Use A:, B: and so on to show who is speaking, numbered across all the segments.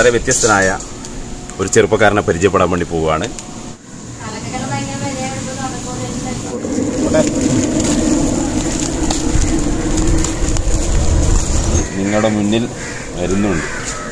A: വളരെ വ്യത്യസ്തനായ ഒരു ചെറുപ്പക്കാരനെ പരിചയപ്പെടാൻ വേണ്ടി പോവുകയാണ്
B: കലക്കകൾ ഭയങ്കര വിലയെടുപ്പ് നടക്കുന്നത്
A: നിങ്ങളുടെ മുന്നിൽ വരുന്നുണ്ട്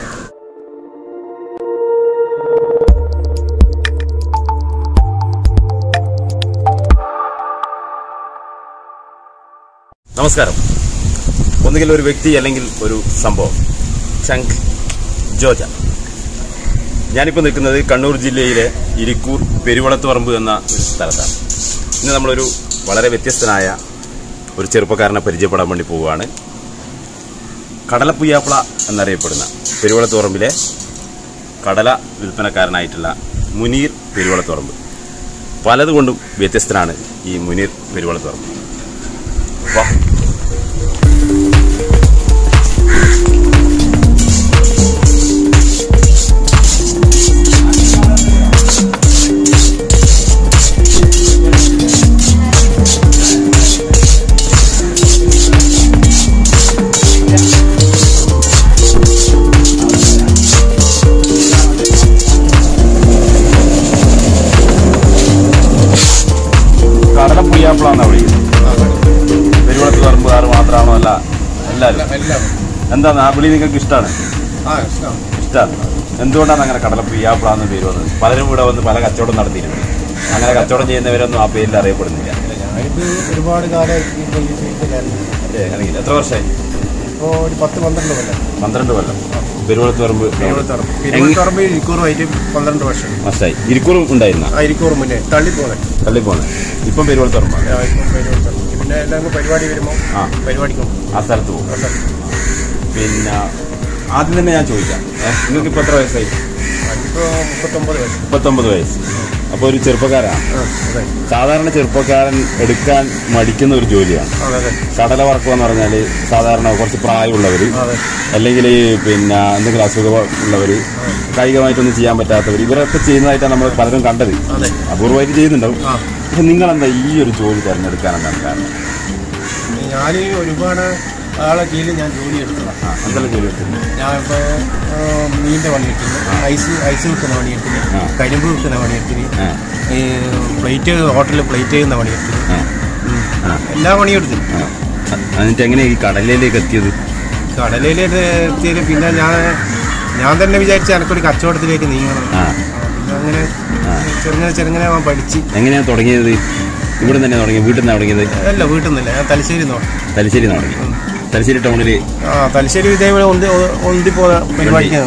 A: നമസ്കാരം ഒന്നുകിൽ ഒരു വ്യക്തി അല്ലെങ്കിൽ ഒരു സംഭവം ചങ്ക് ജോജ ഞാനിപ്പോൾ നിൽക്കുന്നത് കണ്ണൂർ ജില്ലയിലെ ഇരിക്കൂർ പെരുവളത്തുപറമ്പ് എന്ന ഒരു സ്ഥലത്താണ് ഇന്ന് നമ്മളൊരു വളരെ വ്യത്യസ്തനായ ഒരു ചെറുപ്പക്കാരനെ പരിചയപ്പെടാൻ വേണ്ടി പോവുകയാണ് കടലപ്പുയ്യാപ്പിള എന്നറിയപ്പെടുന്ന പെരുവളത്തുറമ്പിലെ കടല വിൽപ്പനക്കാരനായിട്ടുള്ള മുനീർ പെരുവളത്തുറമ്പ് പലതുകൊണ്ടും വ്യത്യസ്തനാണ് ഈ മുനീർ പെരുവളത്തുറമ്പ് വാ കടലപ്പുയ്യാപ്പിള എന്നാ വിളിക്കുന്നത് പെരുവളത്ത് പറമ്പുകാർ മാത്രമാണോ അല്ല എല്ലാവരും
C: എല്ലാം
A: എന്താണ് ആ വിളി നിങ്ങൾക്ക് ഇഷ്ടമാണ്
C: ആ ഇഷ്ടം
A: ഇഷ്ടമാണ് എന്തുകൊണ്ടാണ് അങ്ങനെ കടലപ്പുയ്യാപ്പിള എന്ന് പേര് വന്നത് പലരും ഇവിടെ വന്ന് പല കച്ചവടം നടത്തിയിട്ടുണ്ട് അങ്ങനെ കച്ചവടം ചെയ്യുന്നവരൊന്നും ആ പേരിൽ അറിയപ്പെടുന്നില്ല
C: ഞാനിത് ഒരുപാട് കാലം ഈ ഫീൽഡിലായിരുന്നു
A: അല്ലേ അങ്ങനെ എത്ര വർഷമായി
C: ഇപ്പോൾ ഒരു പത്ത് പന്ത്രണ്ട് കൊല്ലം
A: പന്ത്രണ്ട് കൊല്ലം പെരുവളത്ത് പറമ്പ്
C: ഇരുപത്തറമ്പ് ഇരുപത്തറമ്പ് ഇരിക്കൂറുമായിട്ട് പന്ത്രണ്ട് വർഷം
A: വർഷമായി ഇരിക്കൂറും ഉണ്ടായിരുന്ന
C: ആ ഇരിക്കൂറ് മുന്നേ തള്ളി പോകുന്നത്
A: തള്ളിപ്പോന്നെ ഇപ്പം പെരുവളത്ത് പറമ്പാണ്
C: പിന്നെ എല്ലാവർക്കും പരിപാടി വരുമ്പോൾ
A: ആ.
C: പരിപാടിക്കും
A: ആ സ്ഥലത്ത് പോകും പിന്നെ ആദ്യം തന്നെ ഞാൻ ചോദിക്കാം ഏ, നിങ്ങൾക്ക് ഇപ്പൊ എത്ര വയസ്സായി
C: ഇപ്പോൾ മുപ്പത്തൊമ്പത് വയസ്സ്
A: മുപ്പത്തൊമ്പത് വയസ്സ് അപ്പോൾ ഒരു ചെറുപ്പക്കാരാണ്
C: ആ അതെ
A: സാധാരണ ചെറുപ്പക്കാരൻ എടുക്കാൻ മടിക്കുന്ന ഒരു ജോലിയാണ്
C: അതെ അതെ
A: കടല വറക്കുക എന്ന് പറഞ്ഞാൽ സാധാരണ കുറച്ച് പ്രായമുള്ളവർ
C: അതെ
A: അല്ലെങ്കിൽ ഈ പിന്നെ എന്തെങ്കിലും അസുഖം ഉള്ളവർ കായികമായിട്ടൊന്നും ചെയ്യാൻ പറ്റാത്തവർ ഇവരൊക്കെ ചെയ്യുന്നതായിട്ടാണ് നമ്മൾ പലരും കണ്ടത്
C: അതെ
A: അപൂർവമായിട്ട് ചെയ്യുന്നുണ്ടാവും
C: ആ
A: പക്ഷെ നിങ്ങളെന്താ ഈ ഒരു ജോലി തിരഞ്ഞെടുക്കാൻ എന്താണ് കാരണം
C: ഞാൻ ഒരുപാട് ആളെ കീഴിൽ ഞാൻ ജോലി എടുത്തതാണ്
A: ആ എന്തെല്ലാം ജോലി എടുക്കുന്നത്
C: ഞാനിപ്പോൾ മീനിൻ്റെ പണി എടുക്കുന്നു ഐസ് ഐസ് വിൽക്കുന്ന പണി എടുക്കുന്നു
A: ആ.
C: കരിമ്പ് വിൽക്കുന്ന പണി എടുത്തിന്
A: ആ
C: ഈ പ്ലേറ്റ് ഹോട്ടലിൽ പ്ലേറ്റ് ചെയ്യുന്ന പണി എടുത്തിന്
A: ആ ആ
C: എല്ലാ പണിയും എടുത്തു
A: ആ. എന്നിട്ട് എങ്ങനെയാ ഈ കടലിലേക്ക് എത്തിയത്
C: കടലയിലേക്ക് എത്തിയത് പിന്നെ ഞാൻ ഞാൻ തന്നെ വിചാരിച്ച എനക്കൊരു കച്ചവടത്തിലേക്ക് നീങ്ങണം
A: ആ
C: ആ, പിന്നെ അങ്ങനെ ചെറുങ്ങനെ ചെറുങ്ങനെ ഞാൻ പഠിച്ച്
A: എങ്ങനെയാ തുടങ്ങിയത് ഇവിടെ തന്നെ തുടങ്ങി വീട്ടിൽ നിന്നാണ് തുടങ്ങിയത്
C: അല്ല വീട്ടിൽ നിന്നില്ല ഞാൻ തലശ്ശേരി നോക്കാം
A: തലശ്ശേരി തുടങ്ങി തലശ്ശേരി ടൗണിൽ
C: ആ തലശ്ശേരി ഇതേപോലെ ഒന്തി ഒന്തി പോയ പരിപാടിക്ക്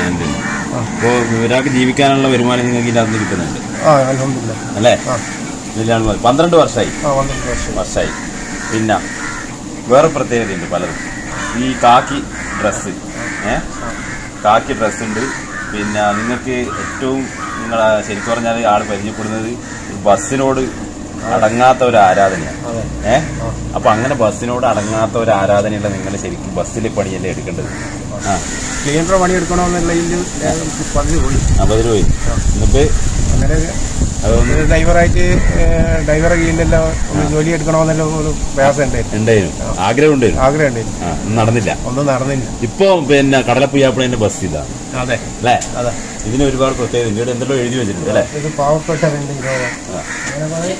A: അപ്പോൾ ഒരാൾക്ക് ജീവിക്കാനുള്ള വരുമാനം നിങ്ങൾക്ക് ഇതിനകത്ത് കിട്ടുന്നുണ്ട്
C: ആ അലഹമില്ല
A: അല്ലേ
C: ആ
A: ഇതിലാണ് മതി. പന്ത്രണ്ട് വർഷമായി
C: ആ പന്ത്രണ്ട് വർഷം
A: വർഷമായി പിന്നെ വേറെ പ്രത്യേകതയുണ്ട് പലതും ഈ കാക്കി ഡ്രസ്സ് ഏ കാക്കി ഡ്രസ്സ് ഉണ്ട് പിന്നെ നിങ്ങൾക്ക് ഏറ്റവും നിങ്ങൾ ശരിക്കും പറഞ്ഞാൽ ആൾ പരിചയപ്പെടുന്നത് ബസ്സിനോട് അടങ്ങാത്ത ഒരു ആരാധനയാണ്
C: അതെ
A: ഏ അപ്പൊ അങ്ങനെ ബസ്സിനോട് അടങ്ങാത്ത ഒരു ആരാധനയുള്ള നിങ്ങൾ ശരിക്കും ബസ്സിലെ പണിയല്ലേ എടുക്കേണ്ടത് ആ
C: ക്ലീനർ പണി എടുക്കണമെന്നുള്ളതിൽ പതിവ് പോയി
A: അപ്പൊ അതിൽ പോയി എന്നിട്ട്
C: അങ്ങനെ
A: അതൊന്ന്
C: ഒരു ഡ്രൈവറായിട്ട് ഡ്രൈവറെ കീഴിലെല്ലാം ഒന്ന് ജോലി എടുക്കണമെന്നുള്ള ഒരു പ്രയാസം ഉണ്ടായിരുന്നു
A: ഉണ്ടായിരുന്നു ആഗ്രഹം ഉണ്ടായിരുന്നു
C: ആഗ്രഹം ഉണ്ടായിരുന്നു
A: ആ ഒന്നും നടന്നില്ല
C: ഒന്നും നടന്നില്ല
A: ഇപ്പൊ പിന്നെ കടലപ്പുയ്യാപ്പിളേന്റെ ബസ് ഇതാണ്
C: അതെ
A: അല്ലേ
C: അതെ
A: ഇതിന് ഒരുപാട് പ്രത്യേകത ഇവിടെ എന്തെല്ലോ എഴുതി വെച്ചിട്ടുണ്ട് അല്ലേ
C: ഇത് പാവപ്പെട്ട രണ്ട് രോഗം
A: ആ.
C: അങ്ങനെ കുറെ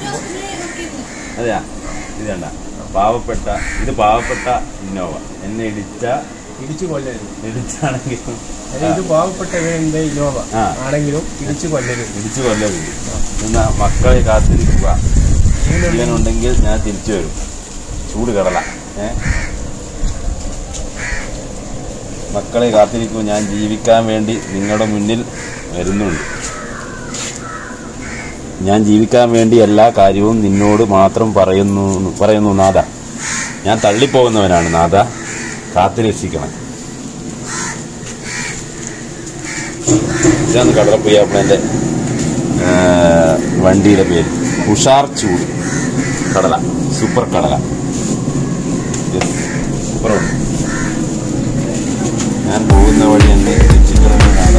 A: അതെയാ ഇത് കണ്ട പാവപ്പെട്ട ഇത് പാവപ്പെട്ട ഇന്നോവ എന്നെ ഇടിച്ച
C: ഇടിച്ചു കൊല്ലരുത്
A: ഇടിച്ചാണെങ്കിലും
C: അതായത് ഇത് പാവപ്പെട്ട വീടിന്റെ ഇന്നോവ
A: ആ.
C: ആണെങ്കിലും ഇടിച്ചു കൊല്ലരുത്
A: ഇടിച്ചു കൊല്ലരുത് എന്നാ മക്കളെ കാത്തിരിക്കുക ജീവനുണ്ടെങ്കിൽ ഞാൻ തിരിച്ചു വരും ചൂട് കടല ഏ മക്കളെ കാത്തിരിക്കൂ ഞാൻ ജീവിക്കാൻ വേണ്ടി നിങ്ങളുടെ മുന്നിൽ വരുന്നുണ്ട് ഞാൻ ജീവിക്കാൻ വേണ്ടി എല്ലാ കാര്യവും നിന്നോട് മാത്രം പറയുന്നു പറയുന്നു നാഥ ഞാൻ തള്ളിപ്പോകുന്നവനാണ് നാഥ കാത്തു രക്ഷിക്കണം ഇതാണ് കടലപ്പുയ്യാപ്പിളൻ്റെ വണ്ടിയുടെ പേര് ഉഷാർ ചൂട് കടല സൂപ്പർ കടല സൂപ്പറുണ്ട് ഞാൻ പോകുന്ന വഴി എന്നെ രക്ഷിക്കണമെന്നാണ്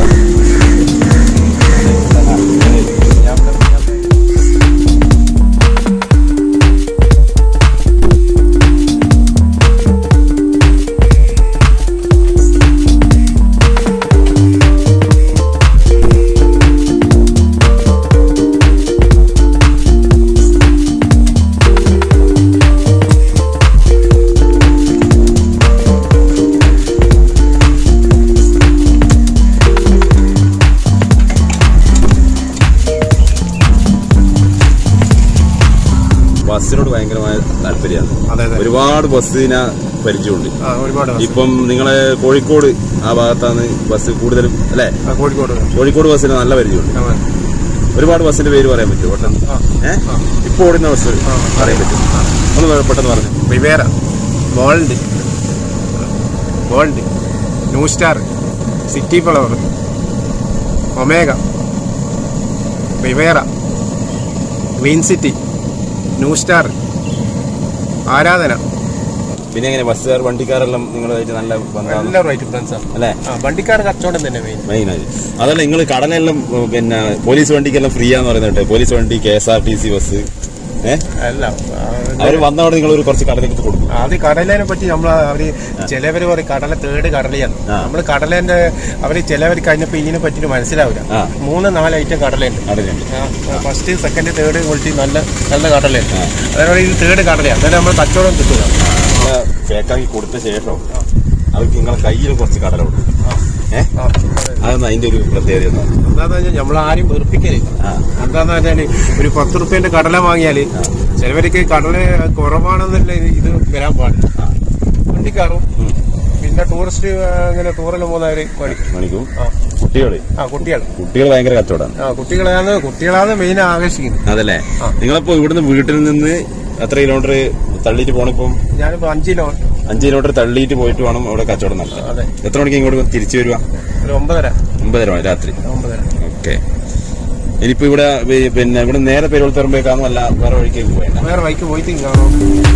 A: ഭയങ്കരമായ താല്പര്യമാണ്
C: അതെ അതെ
A: ഒരുപാട് ബസ്സിനെ പരിചയമുണ്ട്
C: ആ ഒരുപാട് ബസ്.
A: ഇപ്പം നിങ്ങളെ കോഴിക്കോട് ആ ഭാഗത്താണ് ബസ് കൂടുതലും അല്ലേ
C: ആ, കോഴിക്കോട്
A: കോഴിക്കോട് ബസ്സിന് നല്ല പരിചയമുണ്ട്
C: ആ,
A: ഒരുപാട് ബസ്സിന്റെ പേര് പറയാൻ പറ്റും പെട്ടെന്ന്
C: ആ.
A: ഏഹ് ഇപ്പൊ ഓടുന്ന ബസ് പറയാൻ പറ്റും ഒന്ന് വേ- പെട്ടെന്ന് പറഞ്ഞു
C: വിവേര bold bold new star city flower omega വിവേറ green city new star Aradhana
A: പിന്നെ എങ്ങനെ ബസ്സുകാർ വണ്ടിക്കാരെല്ലാം നിങ്ങളായിട്ട് നല്ല ബന്ധമാണ്
C: എല്ലാവരുമായിട്ട് ഫ്രണ്ട്സാണ്
A: അല്ലേ
C: ആ വണ്ടിക്കാർ കച്ചവടം തന്നെ മെയിൻ
A: മെയിനായി അതല്ല നിങ്ങൾ കടലെല്ലാം ഉം, പിന്നെ പോലീസ് വണ്ടിക്കെല്ലാം ഫ്രീ ആന്ന് പറയുന്നത് കേട്ടോ. പോലീസ് വണ്ടി K S R T C bus ഏഹ്
C: അല്ല
A: അവർ വന്നവിടെ നിങ്ങൾ ഒരു കുറച്ച് കടലെടുത്ത് കൊടുക്കും
C: അത് കടലിനെ പറ്റി നമ്മൾ അവര് ചിലവര് പറയും കടല തേട് കടലയാണ്
A: ആ.
C: നമ്മൾ കടലേന്റെ അവര് ചിലവർ കഴിഞ്ഞപ്പോ ഇതിനെ പറ്റി മനസ്സിലാവില്ല
A: ആ.
C: മൂന്ന് നാല് ഐറ്റം കടലുണ്ട്
A: കടലുണ്ട്
C: ഫസ്റ്റ് സെക്കൻഡ് തേർഡ് ക്വാളിറ്റി നല്ല നല്ല കടലയാണ്
A: ആ.
C: അതേപോലെ ഇത് തേർഡ് കടലയാണ് അതായത് നമ്മൾ കച്ചവടം കിട്ടുക
A: പേക്കാക്കി കൊടുത്ത ശേഷം അവർക്ക് നിങ്ങളെ കയ്യിൽ കുറച്ച് കടല കൊടുക്കും ഏഹ് അതൊന്നും അതിന്റെ ഒരു പ്രത്യേകത എന്താണ്?
C: എന്താന്ന് വെച്ചാൽ നമ്മൾ ആരും വെറുപ്പിക്കരുത്
A: ആ
C: എന്താന്ന് വെച്ചാല് ഒരു പത്ത് റുപ്യന്റെ കടല വാങ്ങിയാല് ചിലവർക്ക് കടല കുറവാണെന്നുള്ള ഇത് വരാൻ പാടില്ല വണ്ടിക്കാറും
A: ഉം.
C: പിന്നെ ടൂറിസ്റ്റ് അങ്ങനെ ടൂറിന് പോകുന്നവര് പഠിക്കും
A: മണിക്കും
C: ആ.
A: കുട്ടികള്
C: ആ കുട്ടികൾ
A: കുട്ടികൾ ഭയങ്കര കച്ചവടമാണ്
C: ആ കുട്ടികളാണ് കുട്ടികളാണ് മെയിൻ ആകർഷിക്കുന്നത്
A: അതല്ലേ
C: ആ.
A: നിങ്ങളിപ്പോ ഇവിടുന്ന് വീട്ടിൽ നിന്ന് എത്ര കിലോമീറ്റർ തള്ളിയിട്ട് പോണിപ്പം
C: ഞാനിപ്പോ അഞ്ചിലോ
A: അഞ്ച് കിലോമീറ്റർ തള്ളിയിട്ട് പോയിട്ട് വേണം അവിടെ കച്ചവടം നടത്താൻ
C: അതെ
A: എത്ര മണിക്ക് ഇങ്ങോട്ട് തിരിച്ചു വരുക
C: ഒരു ഒമ്പതര
A: ഒമ്പതര മണി രാത്രി
C: ഒമ്പതര
A: ഓക്കെ ഇനിയിപ്പോ ഇവിടെ വി- പിന്നെ ഇവിടെ നേരെ പെരുവളത്തുറമ്പേക്കാണോ അല്ല വേറെ വഴിക്കേക്ക് പോയണ്ട
C: വേറെ ബൈക്ക് പോയിട്ട് കാണോ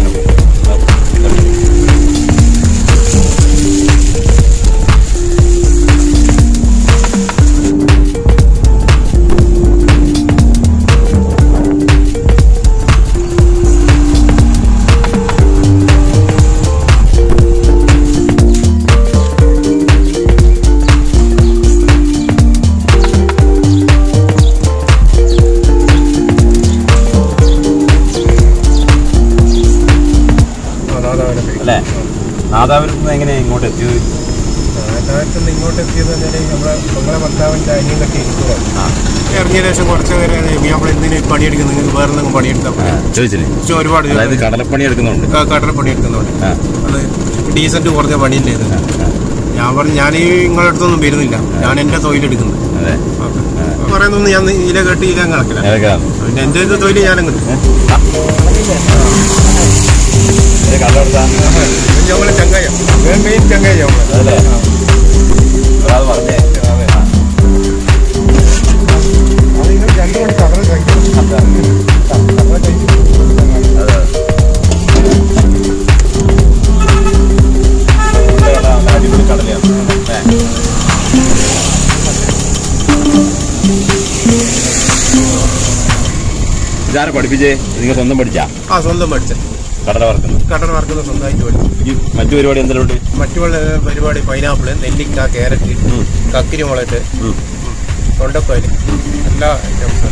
A: അല്ലേ നാദാപുരത്ത് എങ്ങനെ ഇങ്ങോട്ട് എത്തിയത്
C: നാട്ടിൽ ഇങ്ങോട്ട് എത്തിയത് പറഞ്ഞാൽ നമ്മളെ നമ്മളെ ഭർത്താവിന്റെ അനിയൻ കെട്ടി ഇരിക്കുകയാണ്
A: ആ
C: ഇറങ്ങിയ ശേഷം കുറച്ച് നേരം നമ്മൾ എന്തിനു പണിയെടുക്കുന്നത് നിങ്ങൾക്ക് വേറെ എന്തെങ്കിലും പണിയെടുത്താൽ
A: ആ, ചോദിച്ചില്ലേ
C: പക്ഷെ ഒരുപാട്
A: അതായത് കടലപ്പണി എടുക്കുന്നുണ്ട്
C: കടല പണിയെടുക്കുന്നുണ്ട്
A: ആ
C: അത് ഡീസന്റ് കുറഞ്ഞ പണിയല്ലേ ഇത് ഞാൻ പറഞ്ഞു ഞാൻ ഈ നിങ്ങളുടെ അടുത്തൊന്നും വരുന്നില്ല ഞാൻ എന്റെ തൊഴിലെടുക്കുന്നത്
A: അതെ
C: പറയുന്നൊന്നും ഞാൻ ഇല കെട്ടി ഇല കണക്കില്ല
A: ഏതൊക്കെയാണ്
C: പിന്നെ എന്റെ ഇത് തൊഴിൽ ഞാനങ്ങ്
A: കടലെടുത്താ
C: നമ്മളെ ചങ്ങായ മെയിൻ ചങ്ങായ നമ്മളെ
A: അതല്ലേ ഒരാൾ പറഞ്ഞേ ആ.
C: അത് നിങ്ങൾ രണ്ടു മണി കടൽ കഴിക്കും കടൽ കഴിക്കും
A: അതെ. ഇവിടെ കട നല്ല അടിപൊളി കടലയാണ് ഏ. ഇതാരെ പഠിപ്പിച്ചേ നിങ്ങൾ സ്വന്തം പഠിച്ചാ
C: ആ സ്വന്തം പഠിച്ച
A: കടല വറക്കുന്നത്
C: കടൽ വറക്കുന്ന സ്വന്തമായിട്ട് പഠിച്ചു
A: ഈ മറ്റു പരിപാടി എന്തെങ്കിലും ഉണ്ട്
C: മറ്റുള്ള പരിപാടി പൈനാപ്പിള് നെല്ലിക്ക ക്യാരറ്റ്
A: ഉം.
C: കക്കിരി മുളക്
A: ഉം.
C: തൊണ്ടക്കോല് എല്ലാ ഐറ്റംസും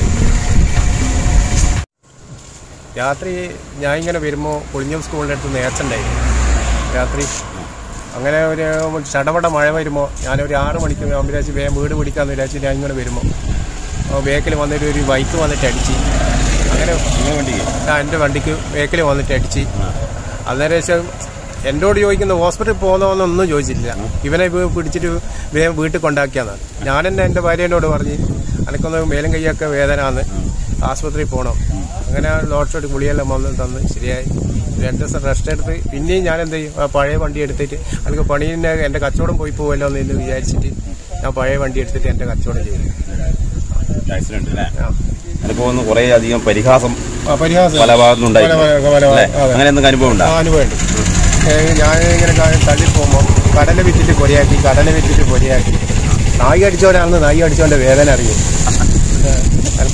C: രാത്രി ഞാൻ ഇങ്ങനെ വരുമ്പോൾ പുളിഞ്ഞം സ്കൂളിൻ്റെ അടുത്ത് നേർച്ചുണ്ടായിരുന്നു രാത്രി അങ്ങനെ ഒരു ചടപട മഴ വരുമ്പോൾ ഞാനൊരു ആറ് മണിക്ക് ഞാൻ വിചാരിച്ച് വേഗം വീട് പിടിക്കാമെന്ന് വിചാരിച്ച് ഞാൻ ഇങ്ങനെ വരുമ്പോൾ ബേക്കിൽ വന്നിട്ട് ഒരു ബൈക്ക് വന്നിട്ട് അടിച്ച് അങ്ങനെ
A: നിങ്ങളെ വണ്ടിക്ക്
C: ആ എൻ്റെ വണ്ടിക്ക് ബേക്കിൽ വന്നിട്ട് അടിച്ച് അന്നേരം ശേഷം എന്നോട് ചോദിക്കുന്ന ഹോസ്പിറ്റലിൽ പോകുന്നോന്നൊന്നും ചോദിച്ചില്ല ഇവനെ ഇവ പിടിച്ചിട്ട് വേഗം വീട്ടിൽ കൊണ്ടാക്കിയാന്നാണ് ഞാൻ തന്നെ എൻ്റെ ഭാര്യേനോട് പറഞ്ഞ് അനക്കൊന്ന് മേലും കൈയൊക്കെ വേദനയാണ് ആശുപത്രിയിൽ പോകണം അങ്ങനെ ലോഡ് ഷോട്ട് ഗുളിയെല്ലാം വന്ന് തന്ന് ശരിയായി രണ്ട് ദിവസം റെസ്റ്റ് എടുത്ത് പിന്നെയും ഞാൻ എന്ത് ചെയ്യും ആ പഴയ വണ്ടി എടുത്തിട്ട് എനിക്ക് പണീനെ എൻ്റെ കച്ചവടം പോയി പോകുമല്ലോ എന്ന് വിചാരിച്ചിട്ട് ഞാൻ പഴയ വണ്ടി എടുത്തിട്ട് എൻ്റെ കച്ചവടം ചെയ്തു
A: ആക്സിഡന്റ് അല്ലേ
C: ആ.
A: അതിപ്പോ ഒന്ന് കുറെ അധികം പരിഹാസം
C: ആ, പരിഹാസം
A: പല ഭാഗത്തും ഉണ്ടായി
C: പല ഭാഗ- പല ഭാഗ- അതെ.
A: അങ്ങനെ എന്തെങ്കിലും അനുഭവം ഉണ്ടോ
C: ആ, അനുഭവമുണ്ട് ഏ, ഞാൻ ഇങ്ങനെ ക- തള്ളി പോകുമ്പോൾ കടല വിറ്റിട്ട് പൊരിയാക്കി കടല വിറ്റിട്ട് പൊരിയാക്കി നായി അടിച്ചവനാണെന്ന് നായി അടിച്ചവന്റെ വേദന അറിയും ഏ, അന-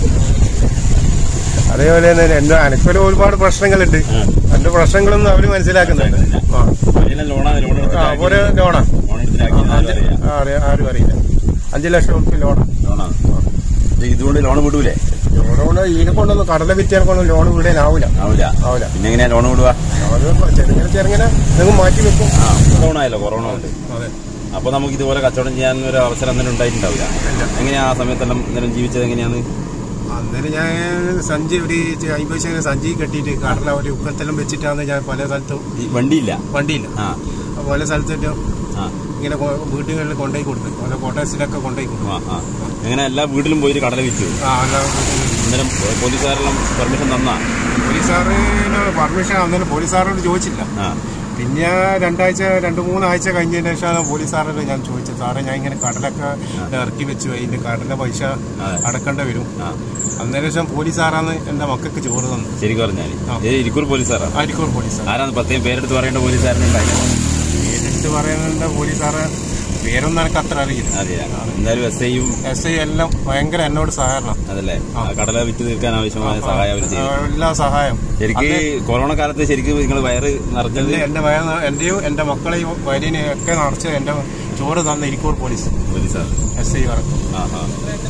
C: അതേപോലെ തന്നെ എന്റെ അനക്കൊരു ഒരുപാട് പ്രശ്നങ്ങളുണ്ട് എന്റെ പ്രശ്നങ്ങളൊന്നും അവര് മനസ്സിലാക്കുന്നുണ്ട് ആ
A: അതിനെ ലോണാ ലോൺ
C: ആ ഒരു ലോണാ
A: ലോൺ എടുത്തിട്ടാക്കി
C: അഞ്ച് ആ, അറിയാം, ആരും അറിയില്ല അഞ്ചു ലക്ഷം റുപ്യ ലോണാ
A: ലോണാണ് ഇതുകൊണ്ട് ലോൺ വിടൂലേ
C: ലോണോട് ഇതിനെ കൊണ്ടൊന്നും കടല വിറ്റിയാൽ കൊണ്ടൊന്നും ലോൺ വിടാനാവൂല
A: ആവില്ല
C: ആവൂല
A: പിന്നെ എങ്ങനെയാ ലോൺ വിടുക
C: അത് ചെറുങ്ങനെ ചെറുങ്ങനെ നിങ്ങൾ മാറ്റി വെക്കും
A: ആ കൊറോണ ആയല്ലോ കൊറോണ ഉണ്ട്
C: അതെ
A: അപ്പൊ നമുക്ക് ഇതുപോലെ കച്ചവടം ചെയ്യാൻ ഒരു അവസരം അന്നേരം ഉണ്ടായിട്ടുണ്ടാവില്ല എങ്ങനെയാ ആ സമയത്തെല്ലാം ഇന്നലെ ജീവിച്ചത് എങ്ങനെയാണ്
C: അത് അന്നേരം ഞാൻ സഞ്ചി ഒരു അമ്പത് ശതമാനം സഞ്ചി കെട്ടിയിട്ട് കടല ഒരു ഉക്കത്തെല്ലാം വെച്ചിട്ടാണ് ഞാൻ പല സ്ഥലത്തും
A: ഈ വണ്ടിയില്ല
C: വണ്ടിയില്ല
A: ആ
C: പല സ്ഥലത്തും
A: ആ
C: ഇങ്ങനെ കൊ- വീടുകളിൽ കൊണ്ടുപോയി കൊടുത്തു ഓരോ കോട്ടേഴ്സിലൊക്കെ കൊണ്ടുപോയി കൊടുത്തു
A: ആ ആ അങ്ങനെ എല്ലാ വീട്ടിലും പോയിട്ട് കടല വിറ്റു
C: ആ അല്ല
A: അന്നേരം പോലീസുകാരെല്ലാം പെർമിഷൻ തന്നാ
C: പോലീസുകാരനോട് പെർമിഷൻ അന്നേരം പോലീസുകാരോട് ചോദിച്ചില്ല
A: ആ
C: പിന്നെ രണ്ടാഴ്ച രണ്ട് മൂന്നാഴ്ച കഴിഞ്ഞതിന് ശേഷമാണ് പോലീസുകാരോട് ഞാൻ ചോദിച്ചത് സാറേ ഞാൻ ഇങ്ങനെ കടലൊക്കെ ഇറക്കി വെച്ചു അതിന്റെ കടലിന്റെ പൈസ
A: അതെ.
C: അടക്കേണ്ടി വരും
A: ആ
C: അന്നേരം ശേഷം പോലീസുകാരാണ് എന്റെ മക്കൾക്ക് ചോറ് തന്നത്
A: ശരിക്കും പറഞ്ഞാല്
C: ആ.
A: ഏ ഇരിക്കൂർ പോലീസുകാരാ
C: ആയിരിക്കും പോലീസുകാർ
A: ആരാന്ന് പ്രത്യേകം പേരെടുത്ത് പറയേണ്ട പോലീസുകാരനുണ്ടായിരുന്നു
C: നേരിട്ട് പറയുന്നുണ്ട് പോലീസുകാരെ പേരൊന്നും എനിക്ക് അത്ര അറിയില്ല
A: അതെ എന്തായാലും എസ് ഐയും
C: എസ് ഐ എല്ലാം ഭയങ്കര എന്നോട് സഹകരണം
A: അതല്ലേ ആ കടല വിറ്റ് തീർക്കാൻ ആവശ്യമായ സഹായം അവർ ചെയ്തു
C: എല്ലാ സഹായം
A: ശരിക്ക് കൊറോണ കാലത്ത് ശരിക്കും നിങ്ങൾ വയറ് നിറഞ്ഞത്
C: എന്റെ എന്റെ വയ എന്റെയും എന്റെ മക്കളെയും വയലിനെയും ഒക്കെ നിറച്ച് എന്റെ ചോറ് തന്ന ഇരിക്കൂർ പോലീസ്
A: പോലീസാർ
C: എസ് ഐ പറഞ്ഞു
A: ആ ആ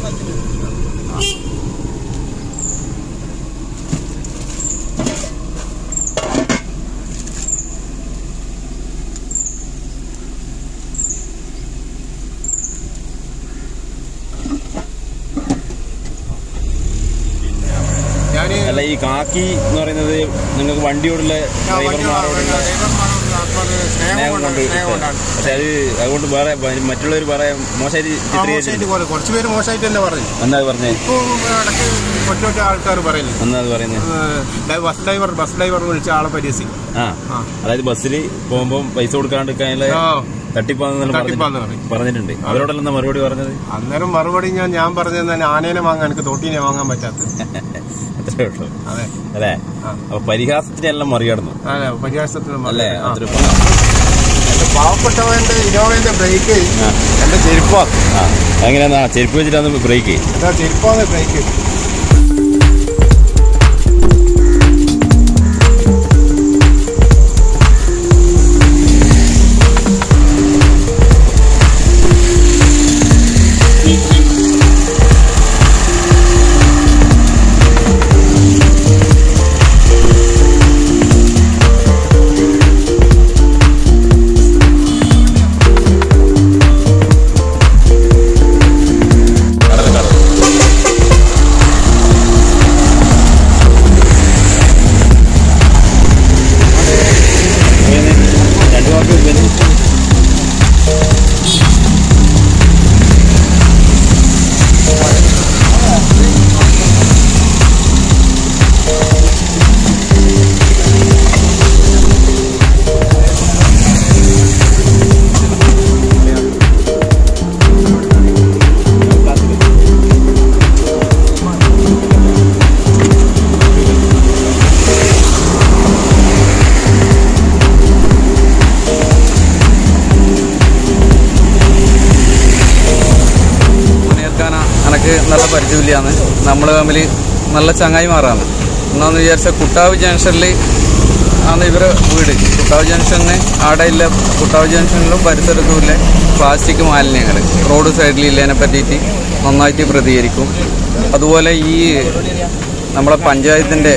C: ഞാൻ
A: അല്ല ഈ കാക്കി എന്ന് പറയുന്നത് നിങ്ങൾക്ക് വണ്ടിയോടുള്ള ഡ്രൈവർമാരോടുള്ള സ്നേഹം കൊണ്ട് പക്ഷെ അത് അതുകൊണ്ട് വേറെ മറ്റുള്ളവർ പറയാൻ മോശമായിട്ട് ചിത്രീകരിച്ചു
C: പോലെ കുറച്ച് പേര് മോശമായിട്ട് തന്നെ പറഞ്ഞു
A: എന്നാ അത് പറഞ്ഞേ
C: ഇപ്പൊ ഇടയ്ക്ക് ഒറ്റ ഒറ്റ ആൾക്കാർ പറയില്ലേ
A: എന്നാ അത് പറയുന്നത്
C: ഏഹ് ബസ് ഡ്രൈവർ ബസ് ഡ്രൈവർ വിളിച്ച ആളെ പരിഹസിക്കും
A: ആ
C: ആ.
A: അതായത് ബസ്സിൽ പോകുമ്പോൾ പൈസ കൊടുക്കാണ്ടിരിക്കാനുള്ള
C: ആ.
A: തട്ടിപ്പാന്നെല്ലാം
C: തട്ടിപ്പാന്ന്
A: പറഞ്ഞിട്ടുണ്ട്. പറഞ്ഞിട്ടുണ്ട് അവരോടെല്ലാം എന്താ മറുപടി പറഞ്ഞത്
C: അന്നേരം മറുപടി ഞാൻ ഞാൻ പറഞ്ഞത് തന്നെ ആനേനെ വാങ്ങാൻ എനിക്ക് തോട്ടീനെ വാങ്ങാൻ പറ്റാത്തത്
A: അത്രേ ഉള്ളൂ
C: അതെ
A: അല്ലേ
C: ആ.
A: അപ്പൊ പരിഹാസത്തിനെ എല്ലാം മറികടന്നു
C: അതെ പരിഹാസത്തിന്
A: അല്ലേ
C: ആ.
A: അതൊരു
C: എന്റെ പാവപ്പെട്ടവന്റെ ഇനോവന്റെ ബ്രേക്ക്
A: ആ.
C: എന്റെ ചെരുപ്പാ
A: ആ എങ്ങനെയാ ചെരുപ്പ് വെച്ചിട്ടാണ് ബ്രേക്ക്
C: എന്താ ചെരുപ്പാന്ന് ബ്രേക്ക്
A: കടല കടൽ രണ്ടു വാക്ക് പിന്നെ
D: മുനിയർക്കാന എനക്ക് നല്ല പരിചയമില്ലാന്ന് നമ്മൾ തമ്മിൽ നല്ല ചങ്ങായി മാറാന്ന് എന്നാന്ന് വിചാരിച്ച കുട്ടാവ് ജംഗ്ഷനിൽ ആണ് ഇവരെ വീട് കുട്ടാവ് ജംഗ്ഷന് ആടെയില്ല കുട്ടാവ് ജംഗ്ഷനിലും പരിസരത്തുമില്ല പ്ലാസ്റ്റിക് മാലിന്യങ്ങൾ റോഡ് സൈഡിലില്ലതിനെ പറ്റിയിട്ട് നന്നായിട്ട് പ്രതികരിക്കും അതുപോലെ ഈ നമ്മളെ പഞ്ചായത്തിൻ്റെ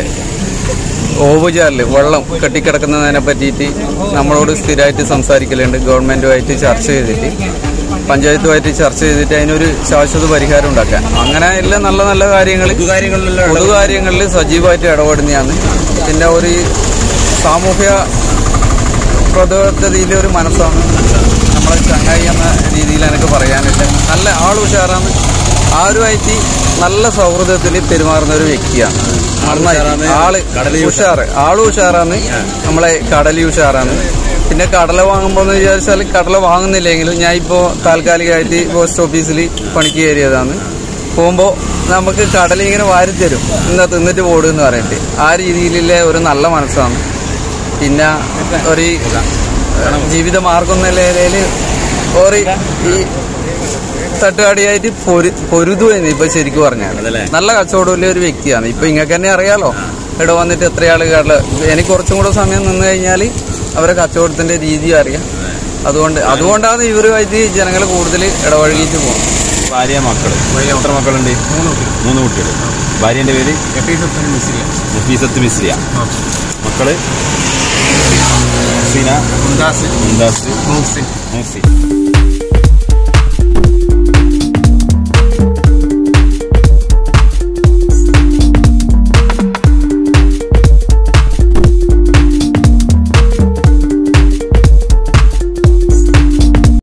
D: ഓവുചാലിൽ വെള്ളം കെട്ടിക്കിടക്കുന്നതിനെ പറ്റിയിട്ട് നമ്മളോട് സ്ഥിരമായിട്ട് സംസാരിക്കലുണ്ട് ഗവൺമെൻറ്റുമായിട്ട് ചർച്ച ചെയ്തിട്ട് പഞ്ചായത്തുമായിട്ട് ചർച്ച ചെയ്തിട്ട് അതിനൊരു ശാശ്വത പരിഹാരം ഉണ്ടാക്കാൻ അങ്ങനെ എല്ലാ നല്ല നല്ല കാര്യങ്ങൾ
A: പൊതുകാര്യങ്ങളിലെല്ലാം
D: പൊതുകാര്യങ്ങളിൽ സജീവമായിട്ട് ഇടപെടുന്നതാണ് പിന്നെ ഒരു സാമൂഹ്യ പ്രതിബദ്ധതയിലെ ഒരു മനസ്സാണ് നമ്മളെ ചങ്ങായി എന്ന രീതിയിൽ എനിക്ക് പറയാനില്ല നല്ല ആൾ ഉഷാറാണ് ആരുമായിട്ട് നല്ല സൗഹൃദത്തിൽ പെരുമാറുന്ന ഒരു വ്യക്തിയാണ് നന്നായി
A: ഉഷാറാണ്.
D: ആള്
A: കടലി
D: ഉഷാറ് ആള് ഉഷാറാണ് നമ്മളെ കടലി ഉഷാറാണ് പിന്നെ കടല വാങ്ങുമ്പോൾ എന്ന് വിചാരിച്ചാൽ കടല വാങ്ങുന്നില്ലെങ്കിലും ഞാൻ ഇപ്പോൾ താൽക്കാലികമായിട്ട് പോസ്റ്റ് ഓഫീസിൽ പണിക്ക് കയറിയതാണ് പോകുമ്പോൾ നമുക്ക് കടല ഇങ്ങനെ വാരി തരും ഇന്ന് തിന്നിട്ട് പോടുന്ന് പറഞ്ഞിട്ട് ആ രീതിയിലുള്ള ഒരു നല്ല മനസ്സാണ് പിന്നെ ഒരു ജീവിത മാർഗം എന്ന നിലയിൽ ഒരു ഈ തട്ടുകാടിയായിട്ട് പൊരു പൊരുതുവെന്ന് ഇപ്പൊ ശരിക്കും പറഞ്ഞാൽ
A: അതല്ലേ?
D: നല്ല കച്ചവടമുള്ള ഒരു വ്യക്തിയാണ് ഇപ്പൊ ഇങ്ങനെ തന്നെ അറിയാലോ ഇവിടെ വന്നിട്ട് എത്ര ആള് കടല എനിക്ക് കുറച്ചും കൂടെ സമയം നിന്ന് കഴിഞ്ഞാൽ അവരെ കച്ചവടത്തിന്റെ രീതി അറിയാം അതുകൊണ്ട് അതുകൊണ്ടാണ് ഇവരുമായിട്ട് ജനങ്ങൾ കൂടുതൽ ഇടപഴകിയിട്ട് പോകുന്നത്
A: ഭാര്യ മക്കള് എത്ര മക്കളുണ്ട്
C: മൂന്ന് കുട്ടി
A: മൂന്ന് കുട്ടികൾ ഭാര്യന്റെ പേര്
C: എഫീസത്തിന് മിസ്സില്ല
A: നഫീസത്ത് മിസ്രിയ മക്കള് സീന
C: മുന്താസ്
A: മുന്താസ്
C: മൂസിൻ
A: മുഹ്സിൻ